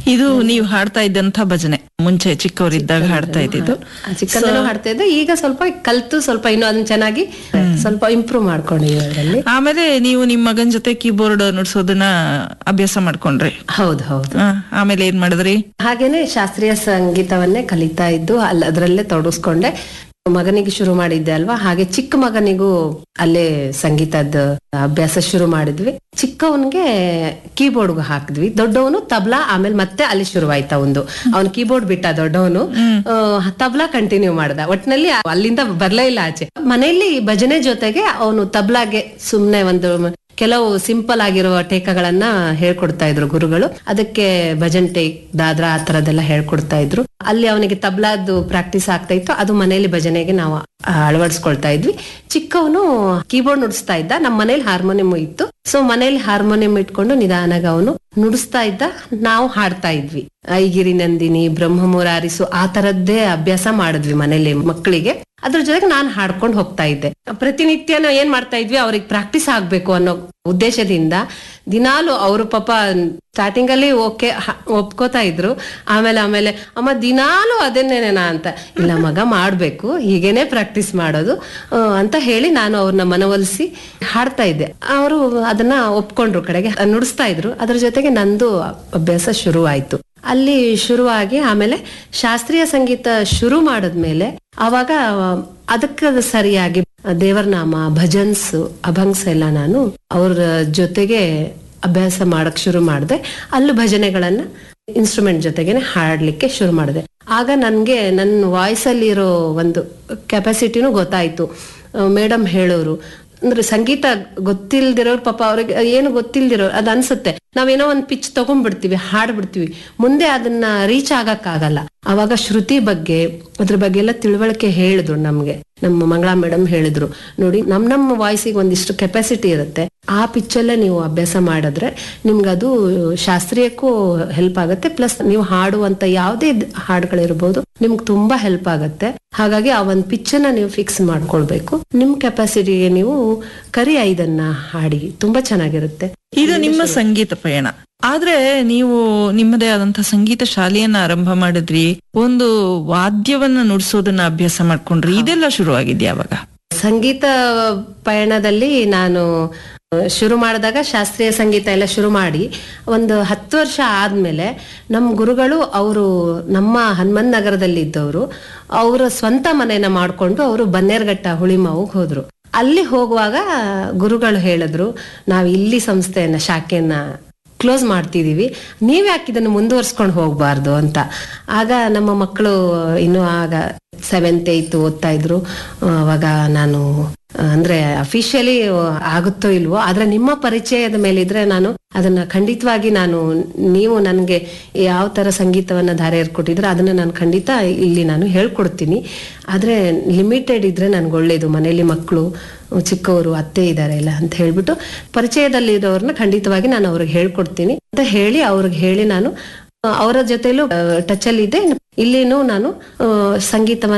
ಇದು ನೀವು ಹಾಡ್ತಾ ಇದ್ದಂತ ಭಜನೆ ಮುಂಚೆ ಚಿಕ್ಕವರಿದ್ದಾಗ ಹಾಡ್ತಾ ಇದ್ದಿದ್ದು ಚಿಕ್ಕಂದನೂ ಹಾಡ್ತಾ ಇದ್ದೆ ಈಗ ಸ್ವಲ್ಪ ಕಲ್ತು ಸ್ವಲ್ಪ ಇನ್ನೂ ಅದನ್ನ ಚೆನ್ನಾಗಿ ಸ್ವಲ್ಪ ಇಂಪ್ರೂವ್ ಮಾಡ್ಕೊಂಡಿದ್ದೀವಿ ಅದರಲ್ಲಿ ಆಮೇಲೆ ನೀವು ನಿಮ್ ಮಗನ್ ಜೊತೆ ಕೀಬೋರ್ಡ್ ನುಡ್ಸೋದನ್ನ ಅಭ್ಯಾಸ ಮಾಡ್ಕೊಂಡ್ರಿ ಹೌದು ಹೌದು ಆ, ಆಮೇಲೆ ಏನ್ ಮಾಡಿದ್ರಿ ಹಾಗೇನೆ ಶಾಸ್ತ್ರೀಯ ಸಂಗೀತವನ್ನೇ ಕಲಿತಾ ಇದ್ದು ಅಲ್ಲಿ ಅದರಲ್ಲೇ ತೊಡಗಿಸ್ಕೊಂಡೆ ಮಗನಿಗೆ ಶುರು ಮಾಡಿದ್ದೆ ಅಲ್ವಾ ಹಾಗೆ ಚಿಕ್ಕ ಮಗನಿಗೂ ಅಲ್ಲೇ ಸಂಗೀತದ ಅಭ್ಯಾಸ ಶುರು ಮಾಡಿದ್ವಿ ಚಿಕ್ಕವನ್ಗೆ ಕೀಬೋರ್ಡ್ಗೂ ಹಾಕಿದ್ವಿ ದೊಡ್ಡವನು ತಬ್ಲಾ ಆಮೇಲೆ ಮತ್ತೆ ಅಲ್ಲಿ ಶುರುವಾಯ್ತಾ ಒಂದು ಅವನು ಕೀಬೋರ್ಡ್ ಬಿಟ್ಟ ದೊಡ್ಡವನು ತಬ್ಲಾ ಕಂಟಿನ್ಯೂ ಮಾಡ್ದ ಒಟ್ನಲ್ಲಿ ಅಲ್ಲಿಂದ ಬರ್ಲೇ ಇಲ್ಲ ಆಚೆ ಮನೆಯಲ್ಲಿ ಭಜನೆ ಜೊತೆಗೆ ಅವನು ತಬ್ಲಾಗೆ ಸುಮ್ನೆ ಒಂದು ಕೆಲವು ಸಿಂಪಲ್ ಆಗಿರುವ ಟೇಕಗಳನ್ನ ಹೇಳ್ಕೊಡ್ತಾ ಇದ್ರು ಗುರುಗಳು ಅದಕ್ಕೆ ಭಜನ್ ಟೇಕ್ ದಾದ್ರಾ ಆ ತರದೆಲ್ಲ ಹೇಳ್ಕೊಡ್ತಾ ಇದ್ರು ಅಲ್ಲಿ ಅವನಿಗೆ ತಬ್ಲಾದ್ದು ಪ್ರಾಕ್ಟೀಸ್ ಆಗ್ತಾ ಇತ್ತು ಅದು ಮನೆಯಲ್ಲಿ ಭಜನೆಗೆ ನಾವು ಆ, ಅಳವಡಿಸ್ಕೊಳ್ತಾ ಇದ್ವಿ ಚಿಕ್ಕವನು ಕೀಬೋರ್ಡ್ ನುಡಿಸ್ತಾ ಇದ್ದ ನಮ್ಮ ಮನೇಲಿ ಹಾರ್ಮೋನಿಯಂ ಇತ್ತು ಸೊ ಮನೇಲಿ ಹಾರ್ಮೋನಿಯಂ ಇಟ್ಕೊಂಡು ನಿಧಾನಾಗ ಅವನು ನುಡಿಸ್ತಾ ಇದ್ದ ನಾವು ಹಾಡ್ತಾ ಇದ್ವಿ ಐಗಿರಿ ನಂದಿನಿ ಬ್ರಹ್ಮ ಮುರಾರಿಸು ಆ ತರದ್ದೇ ಅಭ್ಯಾಸ ಮಾಡಿದ್ವಿ ಮನೇಲಿ ಮಕ್ಕಳಿಗೆ ಅದ್ರ ಜೊತೆಗೆ ನಾನು ಹಾಡ್ಕೊಂಡು ಹೋಗ್ತಾ ಇದ್ದೆ ಪ್ರತಿನಿತ್ಯನ ಏನ್ ಮಾಡ್ತಾ ಇದ್ವಿ ಅವ್ರಿಗೆ ಪ್ರಾಕ್ಟೀಸ್ ಆಗ್ಬೇಕು ಅನ್ನೋ ಉದ್ದೇಶದಿಂದ ದಿನಾಲು ಅವರು ಪಾಪ ಸ್ಟಾರ್ಟಿಂಗ್ ಅಲ್ಲಿ ಓಕೆ ಒಪ್ಕೋತಾ ಇದ್ರು ಆಮೇಲೆ ಆಮೇಲೆ ಅಮ್ಮ ದಿನಾಲು ಅದನ್ನೇನೇನಾ ಅಂತ ಇಲ್ಲ ಮಗ ಮಾಡ್ಬೇಕು ಹೀಗೇನೆ ಪ್ರಾಕ್ಟೀಸ್ ಮಾಡೋದು ಆ, ಅಂತ ಹೇಳಿ ನಾನು ಅವ್ರನ್ನ ಮನವೊಲಿಸಿ ಹಾಡ್ತಾ ಇದ್ದೆ ಅವರು ಅದನ್ನ ಒಪ್ಕೊಂಡ್ರು ಕಡೆಗೆ ನುಡಿಸ್ತಾ ಇದ್ರು ಅದ್ರ ಜೊತೆಗೆ ನಂದು ಅಭ್ಯಾಸ ಶುರುವಾಯ್ತು ಅಲ್ಲಿ ಶುರುವಾಗಿ ಆಮೇಲೆ ಶಾಸ್ತ್ರೀಯ ಸಂಗೀತ ಶುರು ಮಾಡಿದ್ಮೇಲೆ ಅವಾಗ ಅದಕ್ಕೆ ಸರಿಯಾಗಿ ದೇವರ ನಾಮ ಭಜನ್ಸ್ ಅಭಂಗ್ಸ್ ಎಲ್ಲ ನಾನು ಅವ್ರ ಜೊತೆಗೆ ಅಭ್ಯಾಸ ಮಾಡಕ್ ಶುರು ಮಾಡಿದೆ ಅಲ್ಲಿ ಭಜನೆಗಳನ್ನ ಇನ್ಸ್ಟ್ರೂಮೆಂಟ್ ಜೊತೆಗೇನೆ ಹಾಡ್ಲಿಕ್ಕೆ ಶುರು ಮಾಡಿದೆ ಆಗ ನನ್ಗೆ ನನ್ನ ವಾಯ್ಸ್ ಅಲ್ಲಿ ಇರೋ ಒಂದು ಕೆಪಾಸಿಟಿನೂ ಗೊತ್ತಾಯ್ತು ಮೇಡಮ್ ಹೇಳೋರು ಅಂದ್ರೆ ಸಂಗೀತ ಗೊತ್ತಿಲ್ದಿರೋರು ಪಾಪ ಅವ್ರಿಗೆ ಏನು ಗೊತ್ತಿಲ್ದಿರೋರು ಅದ್ ಅನ್ಸುತ್ತೆ ನಾವೇನೋ ಒಂದ್ ಪಿಚ್ ತಗೊಂಡ್ಬಿಡ್ತೀವಿ ಹಾಡ್ಬಿಡ್ತೀವಿ ಮುಂದೆ ಅದನ್ನ ರೀಚ್ ಆಗಕ್ಕಾಗಲ್ಲ ಅವಾಗ ಶ್ರುತಿ ಬಗ್ಗೆ ಅದ್ರ ಬಗ್ಗೆ ಎಲ್ಲ ತಿಳುವಳಿಕೆ ಹೇಳಿದ್ರು ನಮ್ಗೆ ನಮ್ಮ ಮಂಗಳಾ ಮೇಡಮ್ ಹೇಳಿದ್ರು ನೋಡಿ ನಮ್ ನಮ್ಮ ವಾಯ್ಸಿಗೆ ಒಂದಿಷ್ಟು ಕೆಪಾಸಿಟಿ ಇರುತ್ತೆ ಆ ಪಿಚ್ಚಲ್ಲೇ ನೀವು ಅಭ್ಯಾಸ ಮಾಡಿದ್ರೆ ನಿಮ್ಗದು ಶಾಸ್ತ್ರೀಯಕ್ಕೂ ಹೆಲ್ಪ್ ಆಗುತ್ತೆ ಪ್ಲಸ್ ನೀವು ಹಾಡುವಂತ ಯಾವುದೇ ಹಾಡುಗಳಿರ್ಬೋದು ನಿಮ್ಗೆ ತುಂಬಾ ಹೆಲ್ಪ್ ಆಗುತ್ತೆ ಹಾಗಾಗಿ ಆ ಒಂದ್ ಪಿಚ್ಚನ್ನ ನೀವು ಫಿಕ್ಸ್ ಮಾಡ್ಕೊಳ್ಬೇಕು ನಿಮ್ ಕೆಪಾಸಿಟಿಗೆ ನೀವು ಕರಿ ಐದನ್ನ ಹಾಡಿ ತುಂಬಾ ಚೆನ್ನಾಗಿರುತ್ತೆ ಇದು ನಿಮ್ಮ ಸಂಗೀತ ಪಯಣ ಆದ್ರೆ ನೀವು ನಿಮ್ಮದೇ ಆದಂತಹ ಸಂಗೀತ ಶಾಲೆಯನ್ನ ಆರಂಭ ಮಾಡಿದ್ರಿ ಒಂದು ವಾದ್ಯವನ್ನ ನುಡಿಸೋದನ್ನ ಅಭ್ಯಾಸ ಮಾಡ್ಕೊಂಡ್ರಿ ಇದೆಲ್ಲ ಶುರು ಆಗಿದ್ಯಾ ಅವಾಗ ಸಂಗೀತ ಪಯಣದಲ್ಲಿ ನಾನು ಶುರು ಮಾಡಿದಾಗ ಶಾಸ್ತ್ರೀಯ ಸಂಗೀತ ಎಲ್ಲ ಶುರು ಮಾಡಿ ಒಂದು ಹತ್ತು ವರ್ಷ ಆದ್ಮೇಲೆ ನಮ್ಮ ಗುರುಗಳು ಅವರು ನಮ್ಮ ಹನುಮನ್ ನಗರದಲ್ಲಿ ಇದ್ದವರು ಅವರ ಸ್ವಂತ ಮನೆಯನ್ನ ಮಾಡ್ಕೊಂಡು ಅವರು ಬನ್ನೇರ್ಘಟ್ಟ ಹುಳಿಮಾವಿಗೆ ಹೋದ್ರು ಅಲ್ಲಿ ಹೋಗುವಾಗ ಗುರುಗಳು ಹೇಳಿದ್ರು ನಾವು ಇಲ್ಲಿ ಸಂಸ್ಥೆಯನ್ನ ಶಾಖೆಯನ್ನ ಕ್ಲೋಸ್ ಮಾಡ್ತಿದೀವಿ ನೀವ್ ಯಾಕೆ ಇದನ್ನು ಮುಂದುವರ್ಸ್ಕೊಂಡು ಹೋಗ್ಬಾರ್ದು ಅಂತ ಆಗ ನಮ್ಮ ಮಕ್ಕಳು ಇನ್ನು ಆಗ ಸೆವೆಂತ್ ಏಯ್ತ್ ಓದ್ತಾ ಇದ್ರು ಆ, ಅವಾಗ ನಾನು ಆ, ಅಂದ್ರೆ ಅಫಿಷಿಯಲಿ ಆಗುತ್ತೋ ಇಲ್ವೋ ಆದ್ರೆ ನಿಮ್ಮ ಪರಿಚಯದ ಮೇಲಿದ್ರೆ ನಾನು ಅದನ್ನ ಖಂಡಿತವಾಗಿ ನಾನು ನೀವು ನನಗೆ ಯಾವ ತರ ಸಂಗೀತವನ್ನ ಧಾರೆ ಏರ್ಕೊಟ್ಟಿದ್ರೆ ಅದನ್ನ ನಾನು ಖಂಡಿತ ಇಲ್ಲಿ ನಾನು ಹೇಳ್ಕೊಡ್ತೀನಿ ಆದ್ರೆ ಲಿಮಿಟೆಡ್ ಇದ್ರೆ ನನ್ಗೆ ಒಳ್ಳೇದು ಮನೇಲಿ ಮಕ್ಕಳು ಚಿಕ್ಕವರು ಅತ್ತೆ ಇದ್ದಾರೆ ಇಲ್ಲ ಅಂತ ಹೇಳ್ಬಿಟ್ಟು ಪರಿಚಯದಲ್ಲಿರೋರ್ನ ಖಂಡಿತವಾಗಿ ನಾನು ಅವ್ರಿಗೆ ಹೇಳ್ಕೊಡ್ತೀನಿ ಅಂತ ಹೇಳಿ ಅವ್ರಿಗೆ ಹೇಳಿ ನಾನು ಆ, ಅವರ ಜೊತೆಲೂ ಟಚ್ ಅಲ್ಲಿ ಇದ್ದೆ ಇಲ್ಲಿನೂ ನಾನು ಆ, ಸಂಗೀತವನ್ನ